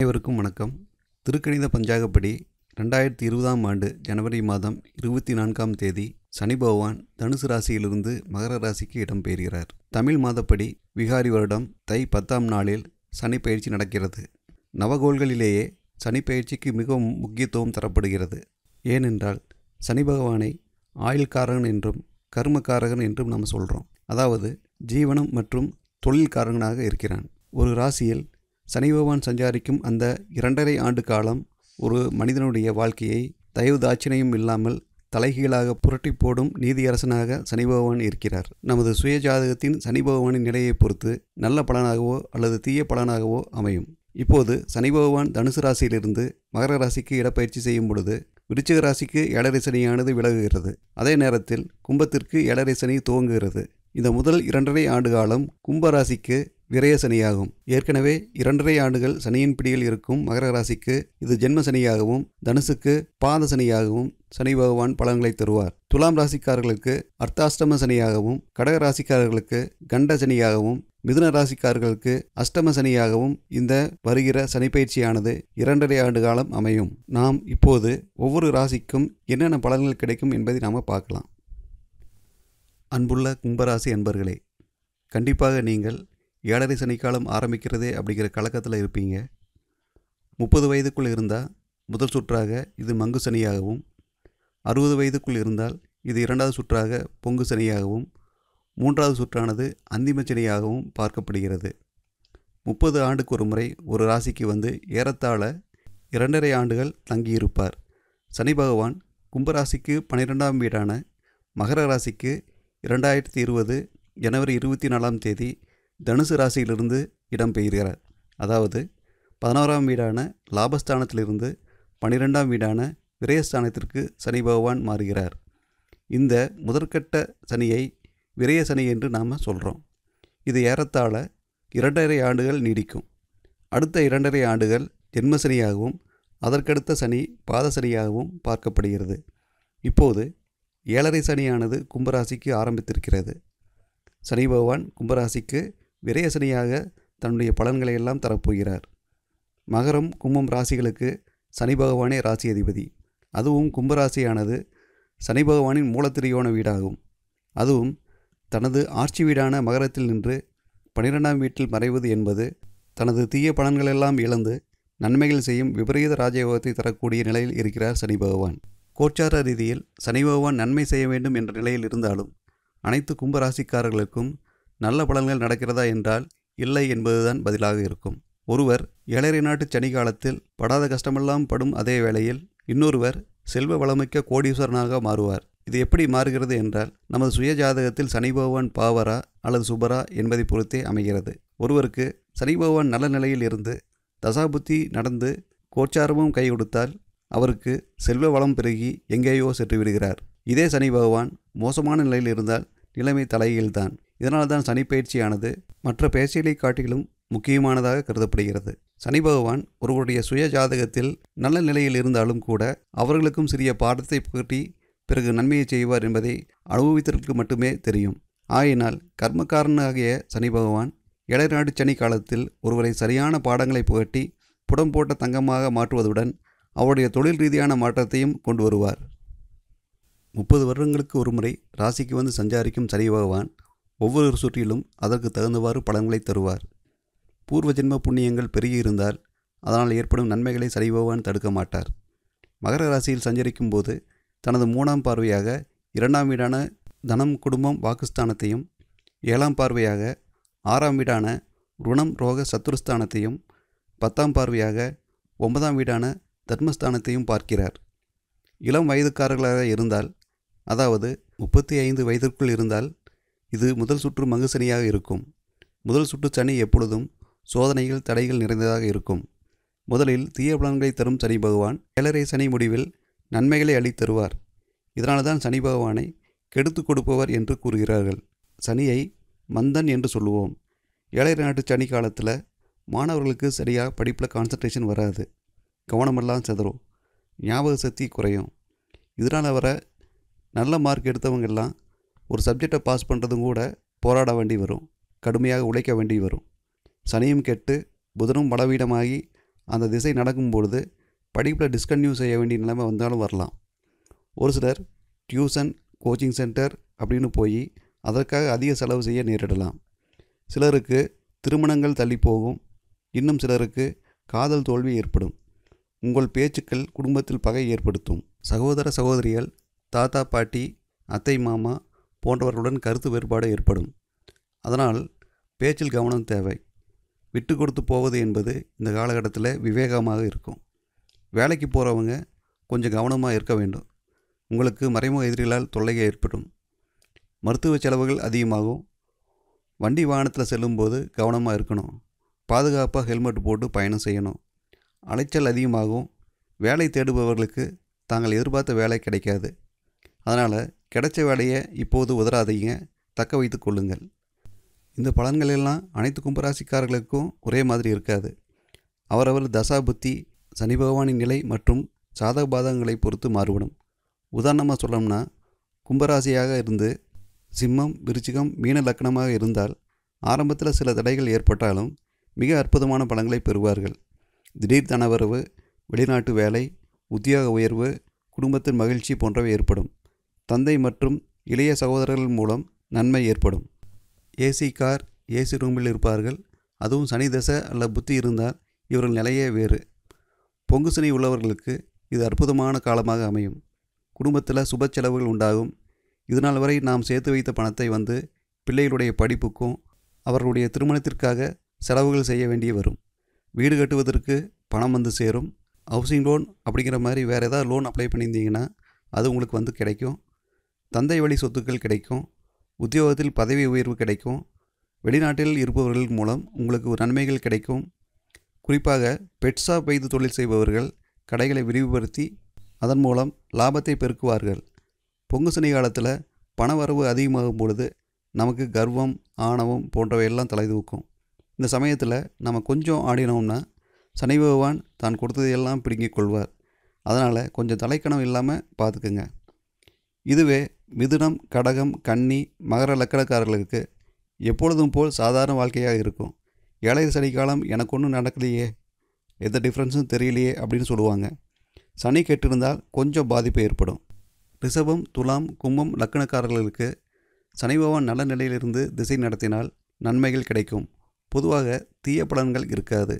அனைவருக்கும் வணக்கம் திருக்கணித பஞ்சாங்கப்படி ரெண்டாயிரத்தி இருபதாம் ஆண்டு ஜனவரி மாதம் இருபத்தி நான்காம் தேதி சனி பகவான் தனுசு ராசியிலிருந்து மகர ராசிக்கு இடம்பெயர்கிறார் தமிழ் மாதப்படி விகாரி வருடம் தை பத்தாம் நாளில் சனி பயிற்சி நடக்கிறது நவகோள்களிலேயே சனி பயிற்சிக்கு மிகவும் முக்கியத்துவம் தரப்படுகிறது ஏனென்றால் சனி பகவானை ஆயுள்காரகன் என்றும் கர்மக்காரகன் என்றும் நாம் சொல்கிறோம் அதாவது ஜீவனம் மற்றும் தொழில்காரகனாக இருக்கிறான் ஒரு ராசியில் சனி பகவான் சஞ்சாரிக்கும் அந்த இரண்டரை ஆண்டு காலம் ஒரு மனிதனுடைய வாழ்க்கையை தயவு தாட்சிணையும் இல்லாமல் தலைகீழாக புரட்டி போடும் நீதியரசனாக சனி பகவான் இருக்கிறார் நமது சுய ஜாதகத்தின் சனி பகவானின் நிலையை பொறுத்து நல்ல பலனாகவோ அல்லது தீய பலனாகவோ அமையும் இப்போது சனி பகவான் தனுசு ராசியிலிருந்து மகர ராசிக்கு இடப்பயிற்சி செய்யும் பொழுது விருச்சிக ராசிக்கு ஏழரை சனியானது விலகுகிறது அதே நேரத்தில் கும்பத்திற்கு ஏழரை சனி துவங்குகிறது இந்த முதல் இரண்டரை ஆண்டு காலம் கும்ப ராசிக்கு விரய சனியாகும் ஏற்கனவே இரண்டரை ஆண்டுகள் சனியின் பிடியில் இருக்கும் மகர ராசிக்கு இது ஜென்ம சனியாகவும் தனுசுக்கு பாத சனியாகவும் சனி பகவான் பலன்களை தருவார் துலாம் ராசிக்காரர்களுக்கு அர்த்தாஷ்டம சனியாகவும் கடக ராசிக்காரர்களுக்கு கண்ட சனியாகவும் மிதுன ராசிக்காரர்களுக்கு அஷ்டம சனியாகவும் இந்த வருகிற சனிப்பயிற்சியானது இரண்டரை ஆண்டு காலம் அமையும் நாம் இப்போது ஒவ்வொரு ராசிக்கும் என்னென்ன பலன்கள் கிடைக்கும் என்பதை நாம் பார்க்கலாம் அன்புள்ள கும்பராசி அன்பர்களே கண்டிப்பாக நீங்கள் ஏழரை சனிக்காலம் ஆரம்பிக்கிறதே அப்படிங்கிற கலக்கத்தில் இருப்பீங்க முப்பது வயதுக்குள் இருந்தால் முதல் சுற்றாக இது மங்கு சனியாகவும் அறுபது வயதுக்குள் இருந்தால் இது இரண்டாவது சுற்றாக பொங்கு சனியாகவும் மூன்றாவது சுற்றானது அந்திம சனியாகவும் பார்க்கப்படுகிறது முப்பது ஆண்டுக்கு ஒரு முறை ஒரு ராசிக்கு வந்து ஏறத்தாழ இரண்டரை ஆண்டுகள் தங்கியிருப்பார் சனி பகவான் கும்பராசிக்கு பன்னிரெண்டாம் வீடான மகர ராசிக்கு இரண்டாயிரத்தி இருபது ஜனவரி இருபத்தி நாலாம் தேதி தனுசு ராசியிலிருந்து இடம்பெயர்கிறார் அதாவது பதினோராம் வீடான லாபஸ்தானத்திலிருந்து பன்னிரெண்டாம் வீடான விரயஸ்தானத்திற்கு சனி பகவான் மாறுகிறார் இந்த முதற்கட்ட சனியை விரய சனி என்று நாம் சொல்கிறோம் இது ஏறத்தாழ இரண்டரை ஆண்டுகள் நீடிக்கும் அடுத்த இரண்டரை ஆண்டுகள் ஜென்மசனியாகவும் அதற்கடுத்த சனி பாத சனியாகவும் பார்க்கப்படுகிறது இப்போது ஏழரை சனியானது கும்பராசிக்கு ஆரம்பித்திருக்கிறது சனி பகவான் கும்பராசிக்கு விரய சனியாக தன்னுடைய பலன்களை எல்லாம் தரப்போகிறார் மகரம் கும்பம் ராசிகளுக்கு சனி பகவானே ராசி அதிபதி அதுவும் கும்பராசியானது சனி பகவானின் மூலத்திரியோன வீடாகும் அதுவும் தனது ஆட்சி வீடான மகரத்தில் நின்று பனிரெண்டாம் வீட்டில் மறைவது என்பது தனது தீய பலன்களெல்லாம் இழந்து நன்மைகள் செய்யும் விபரீத ராஜயோகத்தை தரக்கூடிய நிலையில் இருக்கிறார் சனி பகவான் கோச்சார ரீதியில் சனி பகவான் நன்மை செய்ய வேண்டும் என்ற நிலையில் இருந்தாலும் அனைத்து கும்பராசிக்காரர்களுக்கும் நல்ல பலன்கள் நடக்கிறதா என்றால் இல்லை என்பதுதான் பதிலாக இருக்கும் ஒருவர் ஏழரை நாட்டு சனி காலத்தில் படாத கஷ்டமெல்லாம் படும் அதே வேளையில் இன்னொருவர் செல்வ வளமிக்க கோடீஸ்வரனாக மாறுவார் இது எப்படி மாறுகிறது என்றால் நமது சுய ஜாதகத்தில் சனி பகவான் பாவரா அல்லது சுபரா என்பதை பொறுத்தே அமைகிறது ஒருவருக்கு சனி பகவான் நல்ல நிலையில் இருந்து தசாபுத்தி நடந்து கோச்சாரமும் கை கொடுத்தால் அவருக்கு செல்வ வளம் பெருகி எங்கேயோ சென்று விடுகிறார் இதே சனி பகவான் மோசமான நிலையில் இருந்தால் நிலைமை தலைகீழ்தான் இதனால் தான் சனி பயிற்சியானது மற்ற பயிற்சிகளை காட்டிலும் முக்கியமானதாக கருதப்படுகிறது சனி பகவான் ஒருவருடைய சுய ஜாதகத்தில் நல்ல நிலையில் இருந்தாலும் கூட அவர்களுக்கும் சிறிய பாடத்தை புகட்டி பிறகு நன்மையை செய்வார் என்பதை அனுபவித்தவர்களுக்கு மட்டுமே தெரியும் ஆயினால் கர்மக்காரனாகிய சனி பகவான் இளைநாடு சனி காலத்தில் ஒருவரை சரியான பாடங்களை புகட்டி புடம் போட்ட தங்கமாக மாற்றுவதுடன் அவருடைய தொழில் ரீதியான மாற்றத்தையும் கொண்டு வருவார் முப்பது வருடங்களுக்கு ஒருமுறை ராசிக்கு வந்து சஞ்சாரிக்கும் சனி பகவான் ஒவ்வொரு சுற்றிலும் அதற்கு தகுந்தவாறு பலன்களை தருவார் பூர்வ ஜென்ம புண்ணியங்கள் பெருகி இருந்தால் அதனால் ஏற்படும் நன்மைகளை சனி பகவான் தடுக்க மாட்டார் மகர ராசியில் சஞ்சரிக்கும் போது தனது மூணாம் பார்வையாக இரண்டாம் வீடான தனம் குடும்பம் வாக்குஸ்தானத்தையும் ஏழாம் பார்வையாக ஆறாம் வீடான ருணம் ரோக சத்துருஸ்தானத்தையும் பத்தாம் பார்வையாக ஒன்பதாம் வீடான தர்மஸ்தானத்தையும் பார்க்கிறார் இளம் வயதுக்காரர்களாக இருந்தால் அதாவது முப்பத்தி ஐந்து வயதிற்குள் இருந்தால் இது முதல் சுற்று மங்கு சனியாக இருக்கும் முதல் சுற்று சனி எப்பொழுதும் சோதனைகள் தடைகள் நிறைந்ததாக இருக்கும் முதலில் தீய பலன்களை தரும் சனி பகவான் ஏழரை சனி முடிவில் நன்மைகளை அளித் தருவார் இதனால தான் சனி பகவானை கெடுத்து கொடுப்பவர் என்று கூறுகிறார்கள் சனியை மந்தன் என்று சொல்லுவோம் ஏழரை நாட்டு சனி காலத்தில் மாணவர்களுக்கு சரியாக படிப்பில் கான்சன்ட்ரேஷன் வராது கவனமெல்லாம் செதறும் ஞாபக சக்தி குறையும் இதனால் வர நல்ல மார்க் எடுத்தவங்க எல்லாம் ஒரு சப்ஜெக்டை பாஸ் பண்ணுறதும் கூட போராட வேண்டி வரும் கடுமையாக உழைக்க வேண்டி வரும் சனியும் கெட்டு புதனும் பலவீனமாகி அந்த திசை நடக்கும் பொழுது படிப்பில் டிஸ்கன்டினியூ செய்ய வேண்டிய நிலைமை வந்தாலும் வரலாம் ஒரு சிலர் டியூஷன் கோச்சிங் சென்டர் அப்படின்னு போய் அதற்காக அதிக செலவு செய்ய நேரிடலாம் சிலருக்கு திருமணங்கள் தள்ளி போகும் இன்னும் சிலருக்கு காதல் தோல்வி ஏற்படும் உங்கள் பேச்சுக்கள் குடும்பத்தில் பகை ஏற்படுத்தும் சகோதர சகோதரிகள் தாத்தா பாட்டி அத்தை மாமா போன்றவர்களுடன் கருத்து வேறுபாடு ஏற்படும் அதனால் பேச்சில் கவனம் தேவை விட்டு கொடுத்து போவது என்பது இந்த காலகட்டத்தில் விவேகமாக இருக்கும் வேலைக்கு போகிறவங்க கொஞ்சம் கவனமாக இருக்க வேண்டும் உங்களுக்கு மறைமுக எதிரிகளால் தொல்லைகள் ஏற்படும் மருத்துவ செலவுகள் அதிகமாகும் வண்டி வாகனத்தில் செல்லும்போது கவனமாக இருக்கணும் பாதுகாப்பாக ஹெல்மெட் போட்டு பயணம் செய்யணும் அலைச்சல் அதிகமாகும் வேலை தேடுபவர்களுக்கு தாங்கள் எதிர்பார்த்த வேலை கிடைக்காது அதனால் கிடைச்ச வேலையை இப்போது உதறாதீங்க தக்க வைத்து கொள்ளுங்கள் இந்த பலன்கள் எல்லாம் அனைத்து கும்பராசிக்காரர்களுக்கும் ஒரே மாதிரி இருக்காது அவரவர் தசா புத்தி சனி பகவானின் நிலை மற்றும் சாதக பாதகங்களை பொறுத்து மாறுபடும் உதாரணமாக சொல்லணும்னா கும்பராசியாக இருந்து சிம்மம் விருச்சிகம் மீன லக்னமாக இருந்தால் ஆரம்பத்தில் சில தடைகள் ஏற்பட்டாலும் மிக அற்புதமான பலன்களை பெறுவார்கள் திடீர் தனவரவு வெளிநாட்டு வேலை உத்தியோக உயர்வு குடும்பத்தின் மகிழ்ச்சி போன்றவை ஏற்படும் தந்தை மற்றும் இளைய சகோதரர்கள் மூலம் நன்மை ஏற்படும் ஏசி கார் ஏசி ரூமில் இருப்பார்கள் அதுவும் சனி தசை அல்ல புத்தி இருந்தால் இவர்கள் நிலையே வேறு பொங்கு சனி உள்ளவர்களுக்கு இது அற்புதமான காலமாக அமையும் குடும்பத்தில் சுப செலவுகள் உண்டாகும் இதுநாள் வரை நாம் சேர்த்து வைத்த பணத்தை வந்து பிள்ளைகளுடைய படிப்புக்கும் அவர்களுடைய திருமணத்திற்காக செலவுகள் செய்ய வேண்டிய வரும் வீடு கட்டுவதற்கு பணம் வந்து சேரும் ஹவுசிங் லோன் அப்படிங்கிற மாதிரி வேறு ஏதாவது லோன் அப்ளை பண்ணியிருந்தீங்கன்னா அது உங்களுக்கு வந்து கிடைக்கும் தந்தை வழி சொத்துக்கள் கிடைக்கும் உத்தியோகத்தில் பதவி உயர்வு கிடைக்கும் வெளிநாட்டில் இருப்பவர்கள் மூலம் உங்களுக்கு ஒரு நன்மைகள் கிடைக்கும் குறிப்பாக பெட் ஷாப் வைத்து தொழில் செய்பவர்கள் கடைகளை விரிவுபடுத்தி அதன் மூலம் லாபத்தை பெருக்குவார்கள் பொங்கு சனி காலத்தில் பணவரவு அதிகமாகும் பொழுது நமக்கு கர்வம் ஆணவம் போன்றவையெல்லாம் தலை தூக்கும் இந்த சமயத்தில் நம்ம கொஞ்சம் ஆடினோம்னா சனி பகவான் தான் கொடுத்ததையெல்லாம் பிடுங்கிக் கொள்வார் அதனால் கொஞ்சம் தலைக்கணம் இல்லாமல் பார்த்துக்குங்க இதுவே மிதுனம் கடகம் கன்னி மகர லக்கணக்காரர்களுக்கு எப்பொழுதும் போல் சாதாரண வாழ்க்கையாக இருக்கும் ஏழை சனி காலம் எனக்கு ஒன்றும் நடக்கலையே எந்த டிஃப்ரென்ஸும் தெரியலையே அப்படின்னு சொல்லுவாங்க சனி கெட்டிருந்தால் கொஞ்சம் பாதிப்பு ஏற்படும் ரிஷபம் துலாம் கும்பம் லக்கணக்காரர்களுக்கு சனி பகவான் நல்ல நிலையிலிருந்து திசை நடத்தினால் நன்மைகள் கிடைக்கும் பொதுவாக தீய பலன்கள் இருக்காது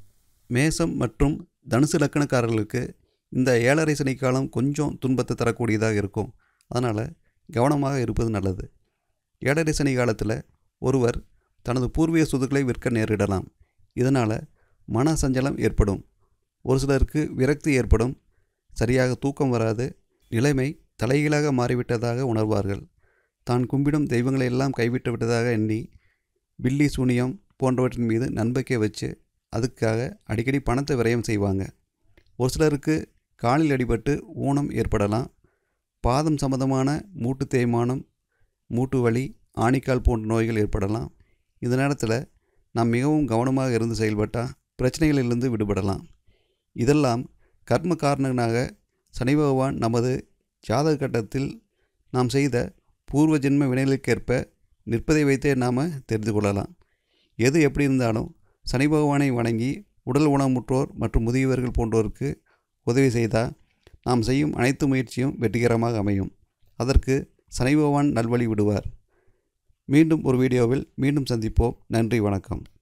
மேசம் மற்றும் தனுசு லக்கணக்காரர்களுக்கு இந்த ஏழரை சனி காலம் கொஞ்சம் துன்பத்தை தரக்கூடியதாக இருக்கும் அதனால் கவனமாக இருப்பது நல்லது ஏழரை சனி காலத்தில் ஒருவர் தனது பூர்வீக சொத்துக்களை விற்க நேரிடலாம் இதனால் மன சஞ்சலம் ஏற்படும் ஒரு சிலருக்கு விரக்தி ஏற்படும் சரியாக தூக்கம் வராது நிலைமை தலைகீழாக மாறிவிட்டதாக உணர்வார்கள் தான் கும்பிடும் தெய்வங்களை எல்லாம் கைவிட்டு விட்டதாக எண்ணி பில்லி சூனியம் போன்றவற்றின் மீது நம்பிக்கை வச்சு அதுக்காக அடிக்கடி பணத்தை விரயம் செய்வாங்க ஒரு சிலருக்கு காலில் அடிபட்டு ஊனம் ஏற்படலாம் பாதம் சம்பந்தமான மூட்டு தேய்மானம் மூட்டு வலி ஆணிக்கால் போன்ற நோய்கள் ஏற்படலாம் இந்த நேரத்தில் நாம் மிகவும் கவனமாக இருந்து செயல்பட்டால் பிரச்சனைகளிலிருந்து விடுபடலாம் இதெல்லாம் கர்ம காரணங்களாக சனி பகவான் நமது ஜாதக கட்டத்தில் நாம் செய்த பூர்வ ஜென்ம வினைகளுக்கேற்ப நிற்பதை வைத்தே நாம் தெரிந்து கொள்ளலாம் எது எப்படி இருந்தாலும் சனி பகவானை வணங்கி உடல் ஊனமுற்றோர் மற்றும் முதியவர்கள் போன்றோருக்கு உதவி செய்தால் நாம் செய்யும் அனைத்து முயற்சியும் வெற்றிகரமாக அமையும் அதற்கு சனி பகவான் நல்வழி விடுவார் மீண்டும் ஒரு வீடியோவில் மீண்டும் சந்திப்போம் நன்றி வணக்கம்